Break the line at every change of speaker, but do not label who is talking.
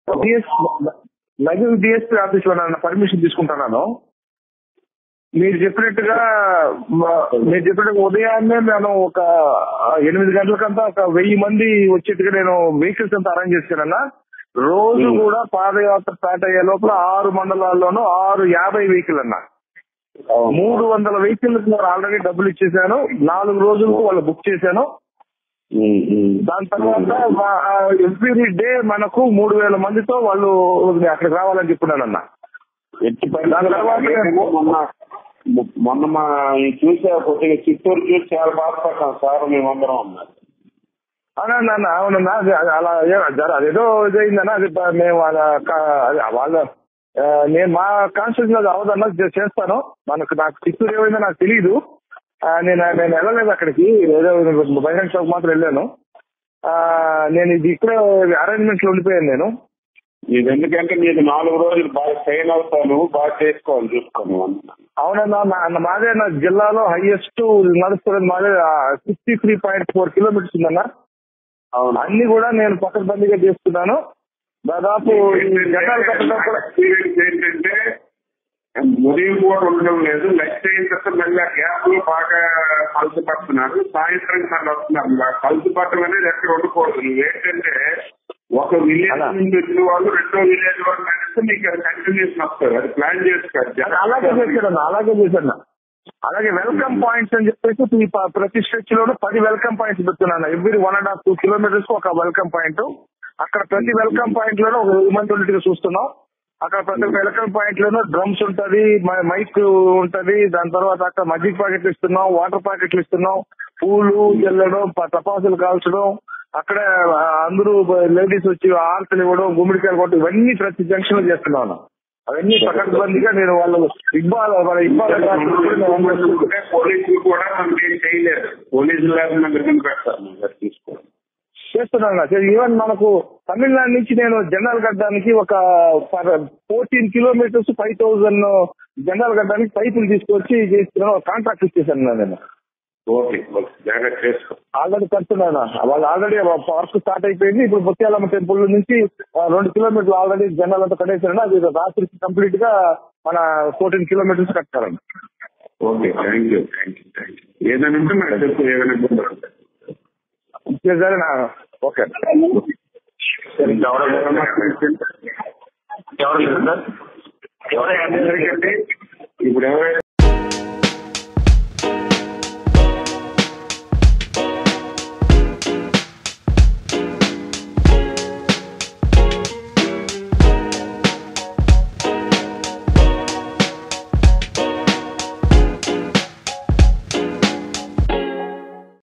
DS live DSP office లో నన్ను permission తీసుకుంటున్నాను మీరు చెప్పినట్టుగా మ- మీరు చెప్పినట్టుగా ఉదయాన్నే నేను ఒక ఎనిమిది గంటలకంతా ఒక వెయ్యి మంది వచ్చేట్టుగా నేను వెహికల్స్ అంతా అరేంజ్ చేశానన్నా రోజు
Hmm.
కూడా పాదయాత్ర స్టార్ట్ అయ్యే లోపల ఆరు మండలాల్లోనూ ఆరు యాభై వెహికల్ అన్నా
అవును.
మూడు వందల వెహికల్ ఆల్రెడీ డబ్బులు ఇచ్చేసాను నాలుగు రోజులకు వాళ్ళు బుక్ చేశాను
ఉమ్, ఉమ్.
దాని తర్వాత ఎవ్రీ డే మనకు మూడు వేల మందితో వాళ్ళు అక్కడికి రావాలని చెప్పున్నానన్న
ఎట్టి
దాని తర్వాత
పరిస్థితుల్లో మొన్న మొన్న మా ఈ చూసా కొద్దిగా చిత్తూరు చూసి చాలా బాధపడ్డాం సార్ మేమందరం అన్నారు
అవునన్నా అవునన్నా అది అది అలా ఏ- జర అదేదో ఇదైందన్నా అది ప- మేము వాళ్ళ క- అది వాళ్ళ ఆ, నేను మా కాన్స్టిట్యూషన్ అది అవదన్నా చే- చేస్తాను మనకు నాకు చిత్తూరు ఏమైందో నాకు తెలియదు ఆ, నేను నేను వెళ్ళలేదు అక్కడికి ఏదో బహిరంగ షాప్ మాత్రం వెళ్ళాను ఆ, నేను ఇది ఇక్కడే అరేంజ్మెంట్స్ లో ఉండిపోయాను నేను
ఇది ఎందుకంటే నీకు నాలుగు రోజులు బాగా ట్రైన్ అవుతాను బాగా చేసుకోవాలి చూసుకోను అంటున్నాను
అవునన్నా నా- మాదే నా జిల్లాలో హైయెస్ట్ నడుస్తున్నది మాదే sixty three point four kilometres ఉందన్న
అవును
అన్ని కూడా నేను పక్కబందిగా చేస్తున్నాను దాదాపు ఈ జెండాలు కట్టడం కూడా
ఎక్స్పీరియన్స్ ఏంటంటే ఉదయం కూడా ఉండడం లేదు నెక్స్ట్ అయిన తర్వాత మళ్ళీ ఆ గ్యాప్ లో బాగా కలుసు పడుతున్నారు సాయంత్రం మళ్ళీ వస్తున్నారు కలుసు పట్టడం అనేది ఎక్కడ ఉండకూడదు నువ్వు ఏంటంటే ఒక విలేజ్
అలా.
నుంచి వచ్చిన వాళ్ళు రెండో విలేజ్ వాళ్ళు నడిస్తే నీకు అది కంటిన్యూషన్ వస్తారు అది ప్లాన్ చేసుకోవాలి
అది అలాగే చేశాను అలాగే చేశాను అలాగే వెల్కమ్ పాయింట్స్ అని చెప్పేసి ఈ ప- ప్రతి స్ట్రెచ్ లోనూ పది వెల్కమ్ పాయింట్స్ పెడుతున్నాను every one and half two kilometres ఒక వెల్కమ్ పాయింట్ అక్కడ ప్రతి వెల్కమ్ పాయింట్ లోనూ ఒక వెయ్యి మంది ఉన్నట్టుగా చూస్తున్నాం అక్కడ ప్రతి వెల్కమ్ పాయింట్ లోనూ డ్రమ్స్ ఉంటది మ- మైక్ ఉంటది దాని తర్వాత అక్కడ మజ్జిగ ప్యాకెట్లు ఇస్తున్నాం వాటర్ ప్యాకెట్లు ఇస్తున్నాం పూలు జల్లడం ప- టపాసులు కాల్చడం అక్కడ ఆ, అందరూ లేడీస్ వచ్చి ఆర్తలు ఇవ్వడం గుమ్మడికాయలు కొట్టడం ఇవన్నీ ప్రతి జంక్షన్ లో చేస్తున్నాను అవన్నీ పకడ్బందీగా నేను వాళ్ళు ఇబ్బాల వాళ్ళ ఇబ్బాల
ఉంటే పోలీసులు కూడా మనకి ఏం చేయలేరు పోలీసులు లేకుండా దగ్గర పెడతారు మన దగ్గర తీసుకోండి
చేస్తున్నాను ఈవెన్ మనకు తమిళనాడు నుంచి నేను జెండాలు కట్టడానికి ఒక ఫోర్టీన్ కిలోమీటర్స్ ఫైవ్ థౌసండ్ జెండాలు కట్టడానికి పైపులు తీసుకొచ్చి చేస్తున్నాను కాంట్రాక్ట్ ఇచ్చేసాను నేను
ఓకే ఓకే జాగ్రత్త చేసుకో
ఆల్రెడీ కడుతున్నాను వాళ్ళు ఆల్రెడీ వర్క్ స్టార్ట్ అయిపోయింది ఇప్పుడు ముత్యాలమ్మ టెంపుల్ నుంచి ఆ, రెండు కిలోమీటర్లు ఆల్రెడీ జెండాలంతా కట్టేసాను అది రాత్రికి కంప్లీట్ గా మన ఫోర్టీన్ కిలోమీటర్స్ కట్టారండి
okay thank you thank you thank you ఏదైనా ఉంటే నాకు చెప్పు ఏదైనా ఇబ్బంది ఉంటే
సరే నా ఓకే
ఎవరు ఎవరు ఇప్పుడు ఎవరైనా